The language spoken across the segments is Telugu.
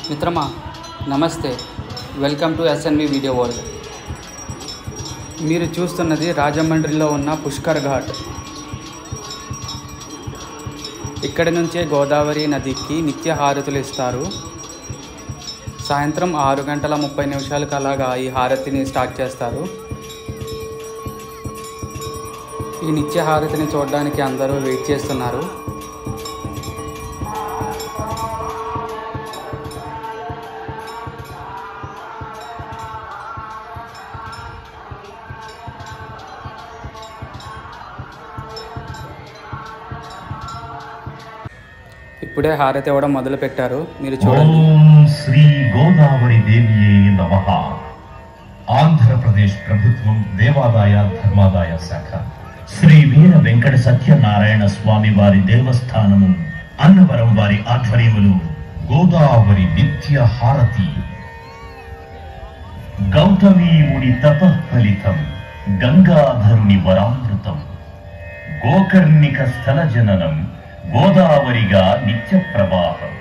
మిత్రమా నమస్తే welcome to S N V video world మీరు చూస్తున్నది రాజమండ్రిలో ఉన్న పుష్కర్ ఘాట్ ఇక్కడి నుంచే గోదావరి నదికి నిత్య హారతులు ఇస్తారు సాయంత్రం ఆరు గంటల ముప్పై నిమిషాలకు అలాగా ఈ హారతిని స్టార్ట్ చేస్తారు ఈ నిత్య హారతిని చూడడానికి అందరూ వెయిట్ చేస్తున్నారు ఇప్పుడే హారతి ఇవ్వడం మొదలు పెట్టారు మీరు చూడండి ఓం శ్రీ గోదావరి దేవియే నమ ఆంధ్రప్రదేశ్ ప్రభుత్వం దేవాదాయ ధర్మాదాయ శాఖ శ్రీ వీర వెంకట సత్యనారాయణ స్వామి వారి దేవస్థానము అన్నవరం వారి ఆధ్వర్యములు గోదావరి నిత్య హారతి గౌతమీముని తప ఫలితం గంగాధరుని వరామృతం గోకర్ణిక స్థల జననం గోదావరిగా నిత్య ప్రవాహం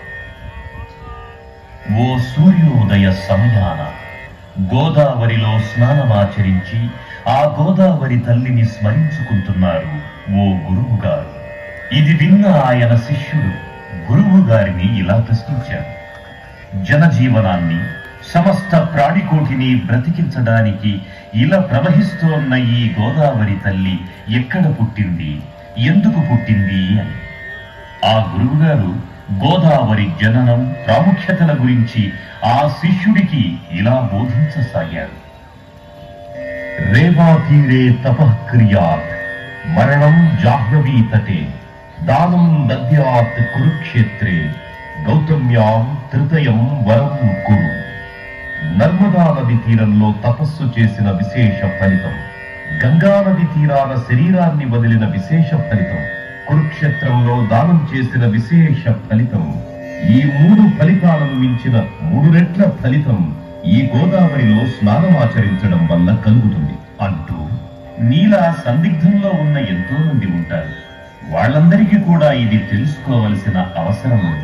ఓ సూర్యోదయ సమయాన గోదావరిలో స్నానమాచరించి ఆ గోదావరి తల్లిని స్మరించుకుంటున్నారు ఓ గురువు గారు ఇది విన్న ఆయన శిష్యుడు గురువు గారిని ఇలా ప్రశ్నించారు జనజీవనాన్ని సమస్త ప్రాణికోటిని బ్రతికించడానికి ఇలా ప్రవహిస్తోన్న ఈ గోదావరి తల్లి ఎక్కడ పుట్టింది ఎందుకు పుట్టింది అని ఆ గురువుగారు గోదావరి జననం ప్రాముఖ్యతల గురించి ఆ శిష్యుడికి ఇలా బోధించసాగారు రేవా తీరే తపఃక్రియాత్ మరణం జాహ్నవీ తటే దానం నద్యాత్ కురుక్షేత్రే గౌతమ్యాం తృతయం వరం కురు నర్మదా నది తీరంలో తపస్సు చేసిన విశేష ఫలితం గంగా నది తీరాన శరీరాన్ని వదిలిన విశేష ఫలితం కురుక్షేత్రంలో దానం చేసిన విశేష ఫలితం ఈ మూడు ఫలితాలను మించిన మూడు రెట్ల ఫలితం ఈ గోదావరిలో స్నానమాచరించడం వల్ల కలుగుతుంది అంటూ నీలా సందిగ్ధంలో ఉన్న ఎంతో మంది ఉంటారు వాళ్ళందరికీ కూడా ఇది తెలుసుకోవలసిన అవసరం ఉంది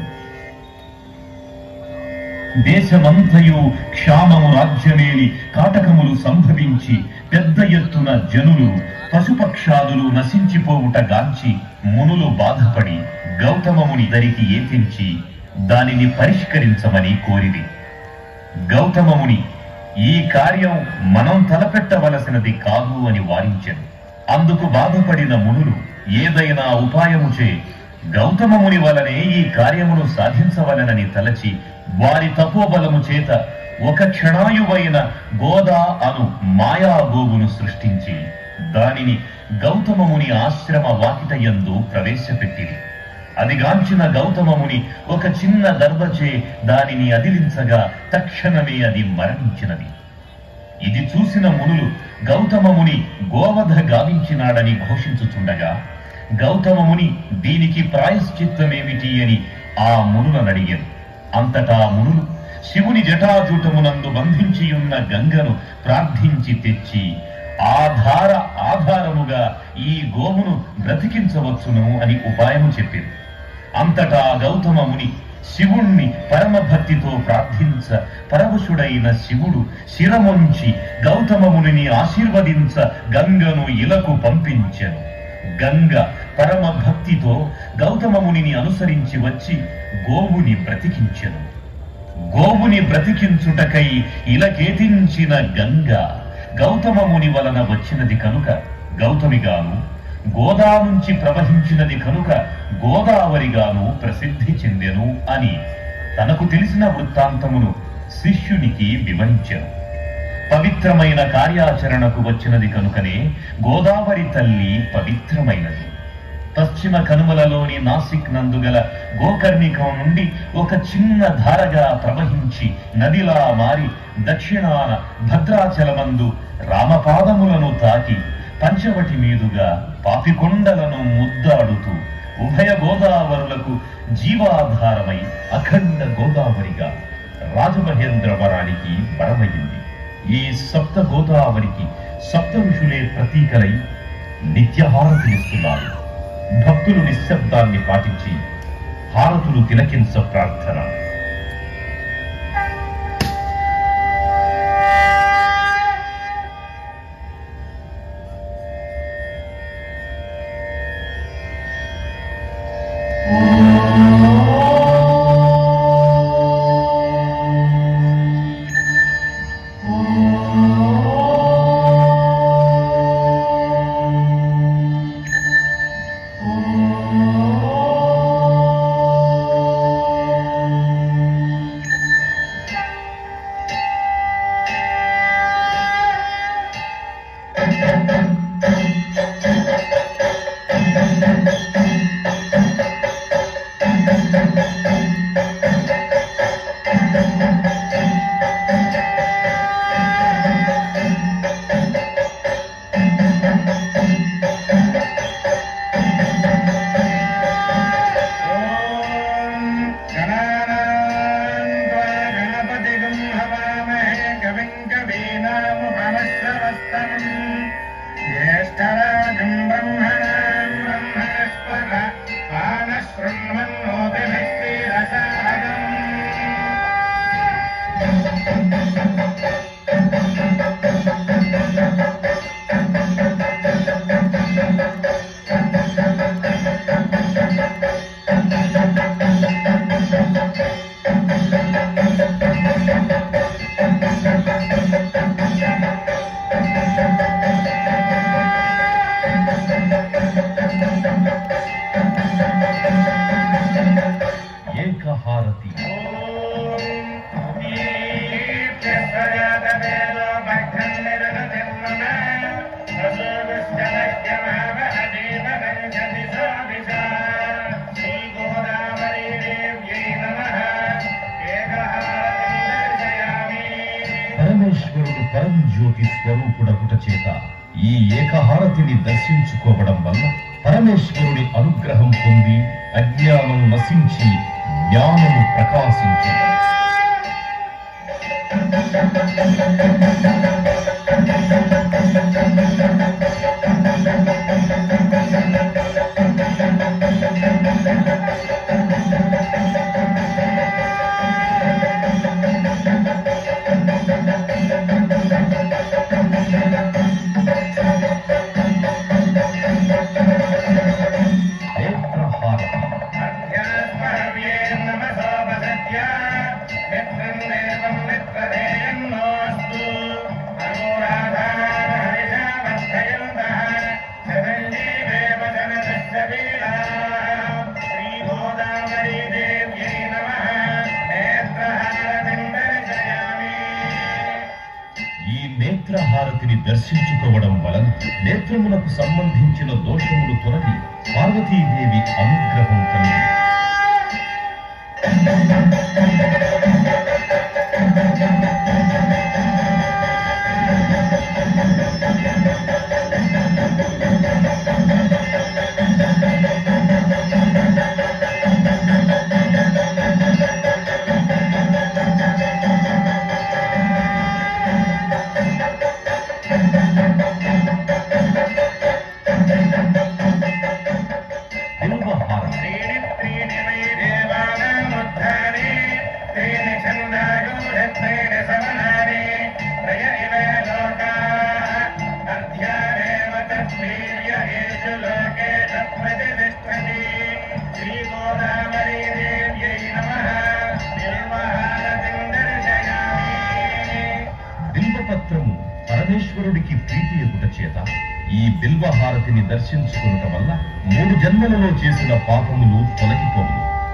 దేశమంతయు క్షామము రాజ్యమేలి కాటకములు సంభవించి పెద్ద ఎత్తున జనులు పశుపక్షాదులు నశించిపోవుట గాంచి మునులు బాధపడి గౌతమముని దరికి ఏతించి దానిని పరిష్కరించమని కోరిది గౌతమముని ఈ కార్యం మనం తలపెట్టవలసినది కాదు అని వారించెను అందుకు బాధపడిన మునులు ఏదైనా ఉపాయము చే గౌతమముని వలనే ఈ కార్యమును సాధించవలనని తలచి వారి తపోబలము చేత ఒక క్షణాయువైన గోదా అను మాయా గోవును సృష్టించి దానిని గౌతమముని ఆశ్రమ వాకిటయందు ప్రవేశపెట్టింది అదిగాంచిన గౌతమముని ఒక చిన్న దర్భచే దానిని అదిలించగా తక్షణమే అది మరణించినది ఇది చూసిన మునులు గౌతమముని గోవధ గావించినాడని ఘోషించుచుండగా గౌతమముని దీనికి ప్రాయశ్చిత్తమేమిటి అని ఆ మునులను అడిగారు అంతటా మునులు శివుని జటాజూటమునందు బంధించియున్న గంగను ప్రార్థించి తెచ్చి ఆధార ఆధారముగా ఈ గోవును బ్రతికించవచ్చును అని ఉపాయము చెప్పింది అంతటా గౌతమ ముని శివుణ్ణి పరమభక్తితో ప్రార్థించ పరవశుడైన శివుడు శిరమొంచి గౌతమ మునిని ఆశీర్వదించ గంగను ఇలకు పంపించెను గంగ పరమ భక్తితో గౌతమ మునిని అనుసరించి వచ్చి గోవుని బ్రతికించెను గోవుని బ్రతికించుటకై ఇలకేతించిన గంగ గౌతమ ముని వలన వచ్చినది కనుక గౌతమిగాను గోదా నుంచి ప్రవహించినది కనుక గోదావరిగాను ప్రసిద్ధి చెందెను అని తనకు తెలిసిన వృత్తాంతమును శిష్యునికి వివరించెను పవిత్రమైన కార్యాచరణకు వచ్చినది కనుకనే గోదావరి తల్లి పవిత్రమైనది పశ్చిమ కనుమలలోని నాసిక్ నందుగల గోకర్ణికం నుండి ఒక చిన్న ధారగా ప్రవహించి నదిలా మారి దక్షిణాన భద్రాచలమందు రామపాదములను తాకి పంచవటి మీదుగా పాపికొండలను ముద్దాడుతూ ఉభయ గోదావరులకు జీవాధారమై అఖండ గోదావరిగా రాజమహేంద్రవరానికి వరమయ్యింది ఈ సప్త గోదావరికి సప్త ఋషులే ప్రతీకలై నిత్యహారతినిస్తున్నారు భక్తులు నిశ్శబ్దాన్ని పాటించి హారతులు తిలకించ ప్రార్థన పరంజ్యోతి స్వరూపుడగుట చేత ఈ ఏకహారతిని దర్శించుకోవడం వల్ల పరమేశ్వరుడి అనుగ్రహం పొంది అజ్ఞానం నశించి జ్ఞానము ప్రకాశించు నేత్రహారతి ఈ నేత్రహారతిని దర్శించుకోవడం వలన నేత్రములకు సంబంధించిన దోషములు తొలగి పార్వతీదేవి అనుగ్రహం కలిగి బిల్వహారతి బిల్వపత్రము పరమేశ్వరుడికి ప్రీతి ఎగుట చేత ఈ బిల్వహారతిని దర్శించుకునుట వల్ల మూడు జన్మలలో చేసిన పాపములు తొలగిపోవు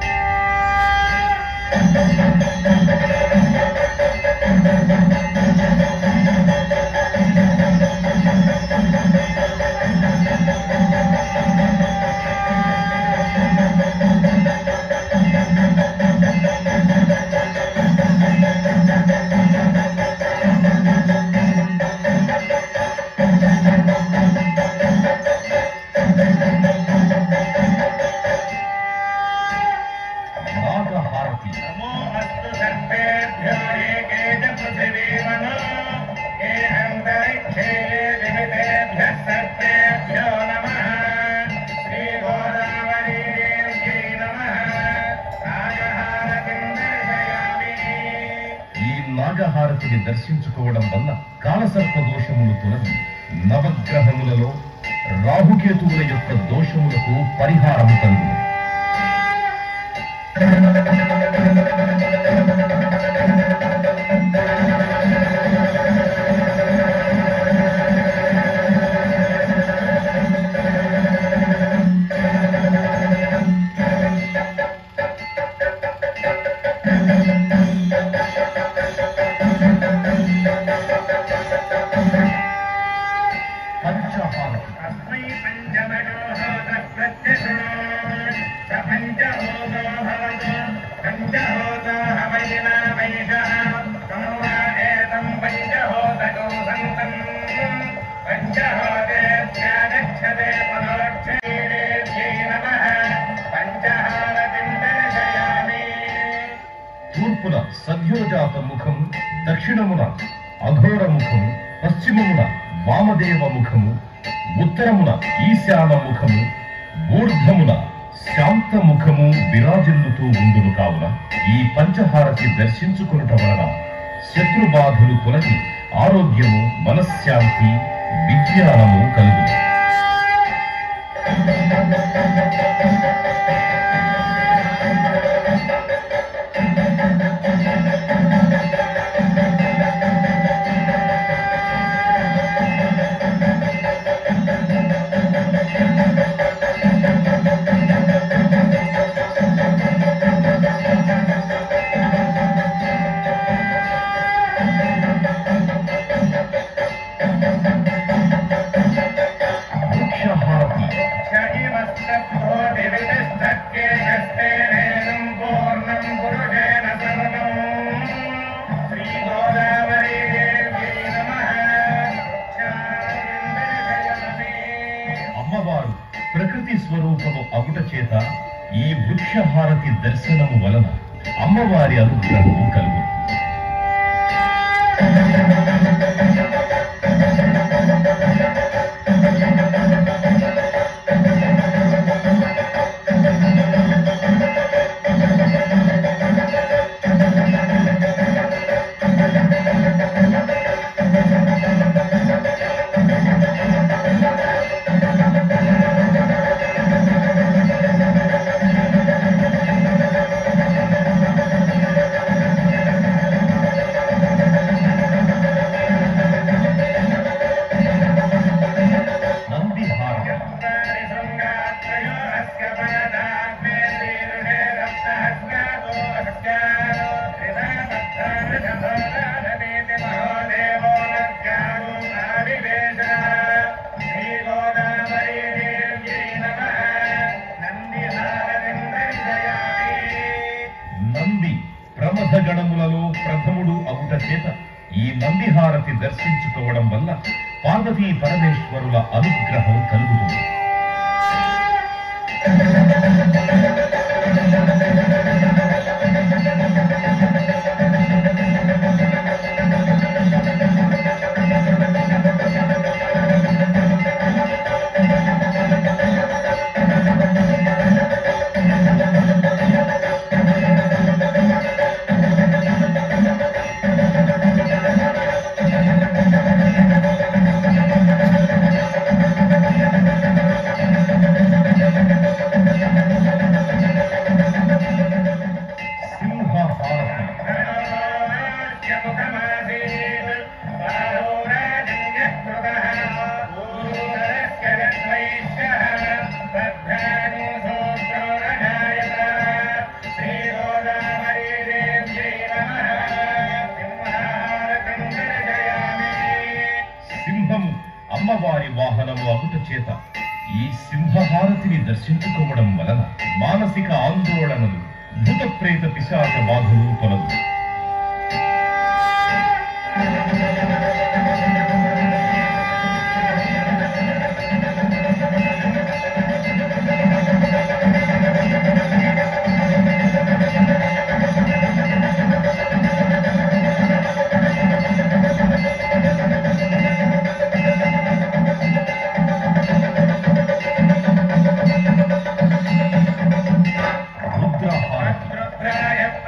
నాగహారతి ఈ నాగహారతిని దర్శించుకోవడం వల్ల కాలసర్ప దోషములు తొలగి నవగ్రహములలో రాహుకేతువుల యొక్క దోషములకు పరిహారము కలుగును పంచహారతి अस्मै पञ्चमयो होतः प्रत्यशृणोत् स पञ्चहोतो भवतु पञ्चहोतो हवैना वैषः तं वा एतं पञ्चहोतकौ सन्तम् पञ्चहोतेभ्यागच्छते परोक्षेभ्यै नमः पञ्चहारतिं दर्शयामि తూర్పున సద్యోజాత ముఖము దక్షిణమున అఘోర ముఖము పశ్చిమమున వామదేవ ముఖము ఉత్తరమున ఈశాన ముఖము ఊర్ధమున శాంత ముఖము విరాజిల్లుతూ ఉండును కావున ఈ పంచహారతి దర్శించుకునుట వలన శత్రుబాధలు తొలగి ఆరోగ్యము మనశ్శాంతి విజ్ఞానము కలుగును వృక్షహారతి च इव स्तभ्योदे హారతి దర్శనము వలన అమ్మవారి అనుగ్రహము కలుగు నంది హారతి నంది ప్రమథ గణములలో ప్రథముడు అవుట చేత ఈ నంది హారతి దర్శించుకోవడం వల్ల పార్వతీ పరమేశ్వరుల అనుగ్రహం కలుగుతుంది సింహ హారతి సింహము అమ్మవారి వాహనము అగుట చేత ఈ సింహహారతిని దర్శించుకోవడం వలన మానసిక ఆందోళనలు భూత ప్రేత పిశాచ బాధలు తొలగు రుద్రహారతి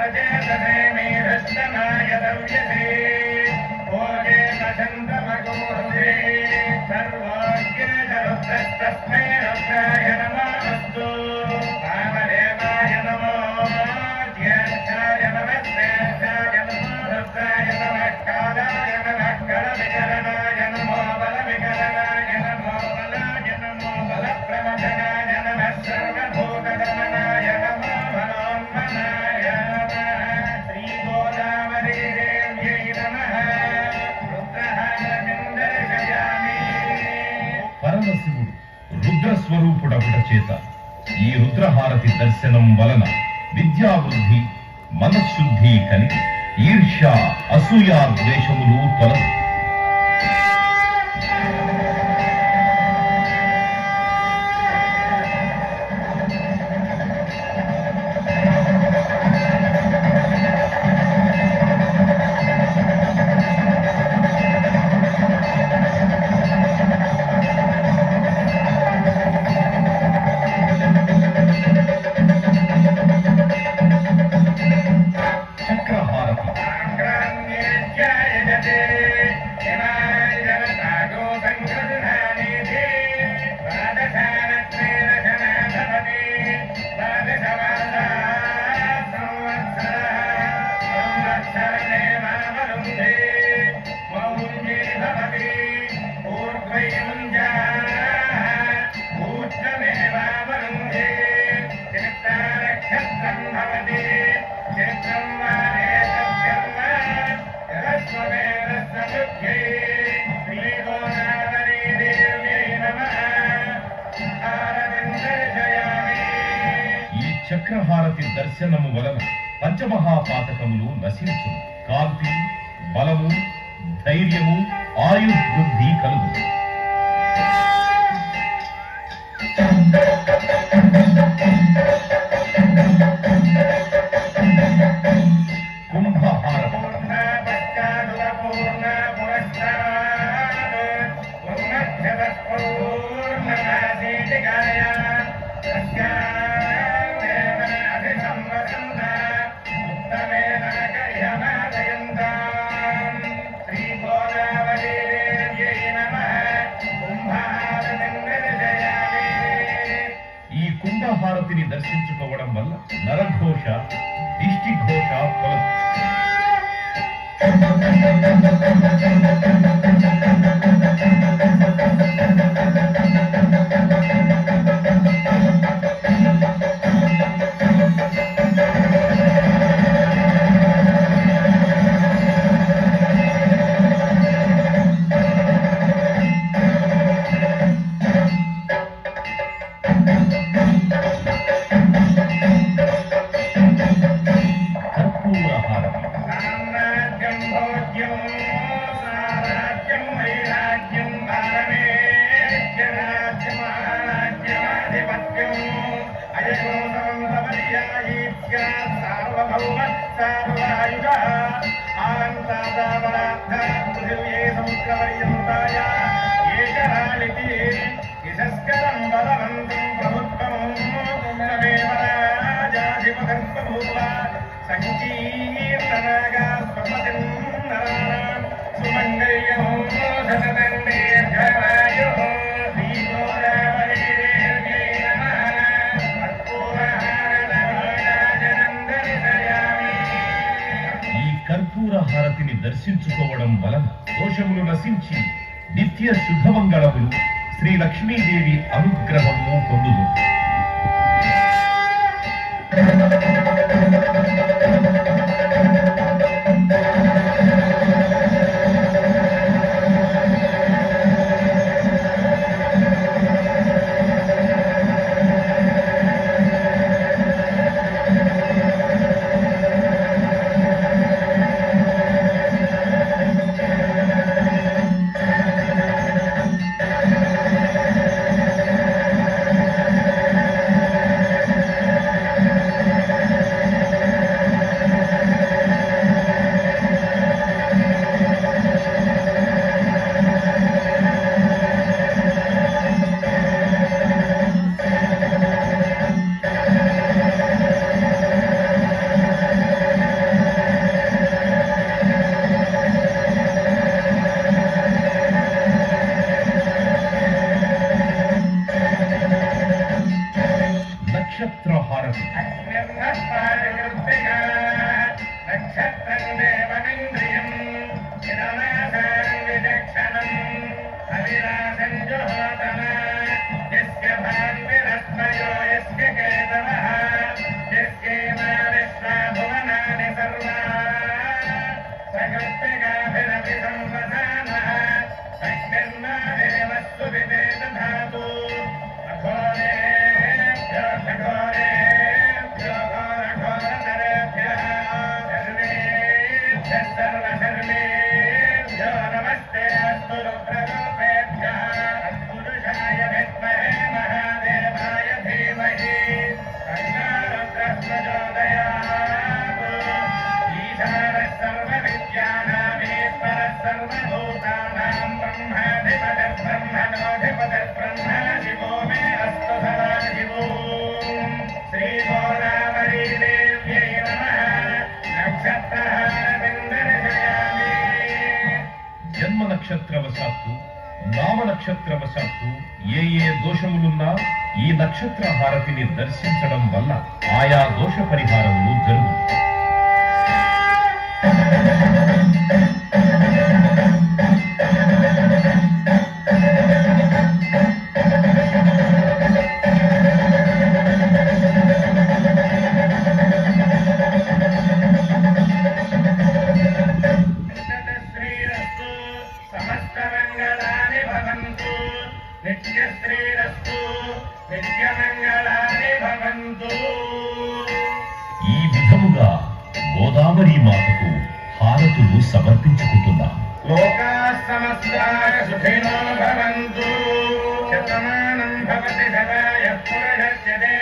పరమశివుడు రుద్ర స్వరూపుడగుట చేత ఈ రుద్రహారతి దర్శనం వలన విద్యావృద్ధి మనశుద్ధి కలిగి ఈర్ష్య అసూయ ద్వేషములు తొలగు చక్రహారతి ఈ చక్రహారతి దర్శనము వలన పంచమహాపాతకములు నశించును కాంతి బలము ధైర్యము ఆయుర్వృద్ధి కలుగు కుంభహారం ఈ కుంభహారతిని దర్శించుకోవడం వల్ల నరఘోష దిష్టి ఘోష తొలగు కర్పూర హారతి సామ్రాజ్యం భోజ్యం సామ్రాజ్యం వైరాజ్యం భారమేజ్యరాజ్యం మహారాజ్యమాధిపత్యం అయగోసం సమర్యాయీత్య సార్వభౌమ సార్వాయుగ ఆనందాదావరాధ పృథివ్యే సముద్రపర్యంతాయ ఏకరాళితి యశస్కరం బలవంతం ప్రభుత్వం తమేవ రాజాధిపగర్భభూవ సంకీర్తనగా స్వపతిం నరాణాం సుమంగళ్యం సతతం దీర్ఘమాయుః శ్రీగోదావరీదేవ్యై నమః కర్పూరహారతమోరాజనం దర్శయామి ఈ కర్పూర హారతిని దర్శించుకోవడం వలన దోషములు నశించి నిత్య శుభమంగళములు శ్రీ లక్ష్మీదేవి అనుగ్రహము పొందుదు నక్షత్ర హారతి నక్షత్రం దేవమింద్రియం చిరనాథం విచక్షణం అవిరాజం జుహోతమ యస్య భాన్విరత్మయో యస్య కేతవః యస్యేమా విశ్వా భువనాని సర్వా సకృత్తికాభిరపి సంవసానः తస్మిన్నా దేవస్సు వివేద ధాతు అఘోరేభ్యో ఘోరేభ్యో ఘోరఘోరతరేభ్యः సర్వేభ్యः సర్వసర్వేభ్యో నమస్తే అస్తు రుద్రరూపేభ్యः పురుషాయ విద్మహే మహాదేవాయ ధీమహి తన్నో రుద్రः ప్రచోదయాత్ ఈశానः సర్వవిద్యానామీశ్వరः సర్వభూతానాం బ్రహ్మాధిపతిः బ్రహ్మణోధిపతిः బ్రహ్మ శివో మే అస్తు సదా శివో శ్రీగోదావరీదేవ్యై నమః నక్షత్రహారతిం దర్శయామి జన్మ నక్షత్రవశాత్తు నామ నక్షత్రవశాత్తు ఏ ఏ దోషములున్నా ఈ నక్షత్ర హారతిని దర్శించడం వల్ల ఆయా దోష పరిహారములు జరుగు శ్రీరస్తు సమస్తమంగళాని భవంతు నిత్యశ్రీరస్తు నిత్యమంగళాని భవంతు ఈ విధముగా గోదావరి మాతకు హారతులు సమర్పించుకుంటున్నాం లోకా సమస్తాయ సుఖినో భవంతు శతమానం భవతి సదాయ పురుషస్య